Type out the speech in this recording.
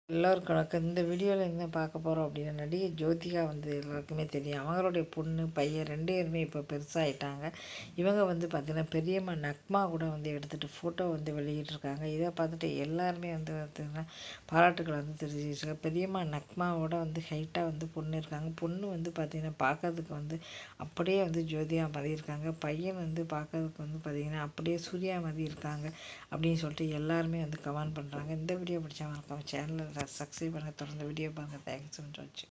எல்லோருக்கும் வணக்கம் இந்த வீடியோவில் என்ன பார்க்க போகிறோம் அப்படின்னா நடிகை ஜோதிகா வந்து எல்லாருக்குமே தெரியும் அவங்களுடைய பொண்ணு பையன் ரெண்டு பேருமே இப்போ பெருசாகிட்டாங்க இவங்க வந்து பார்த்திங்கன்னா பெரியம்மா நக்மா கூட வந்து எடுத்துகிட்டு ஃபோட்டோ வந்து வெளியிட்டிருக்காங்க இதை பார்த்துட்டு எல்லாருமே வந்து பார்த்திங்கன்னா பாராட்டுக்களை வந்து தெரிஞ்சுக்கிட்டாங்க பெரியம்மா நக்மாவோட வந்து ஹைட்டாக வந்து பொண்ணு இருக்காங்க பொண்ணு வந்து பார்த்திங்கன்னா பார்க்கறதுக்கு வந்து அப்படியே வந்து ஜோதிகா மாதிரி இருக்காங்க பையன் வந்து பார்க்கறதுக்கு வந்து பார்த்திங்கன்னா அப்படியே சூர்யா மாதிரி இருக்காங்க அப்படின்னு சொல்லிட்டு எல்லாருமே வந்து கமெண்ட் பண்ணுறாங்க இந்த வீடியோ பிடிச்சா மறக்காம சேனலில் சப்ஸ்கிரைப் பண்ண தொடர்ந்து வீடியோ பாருங்கள் தேங்க்ஸ் ஸோ மச்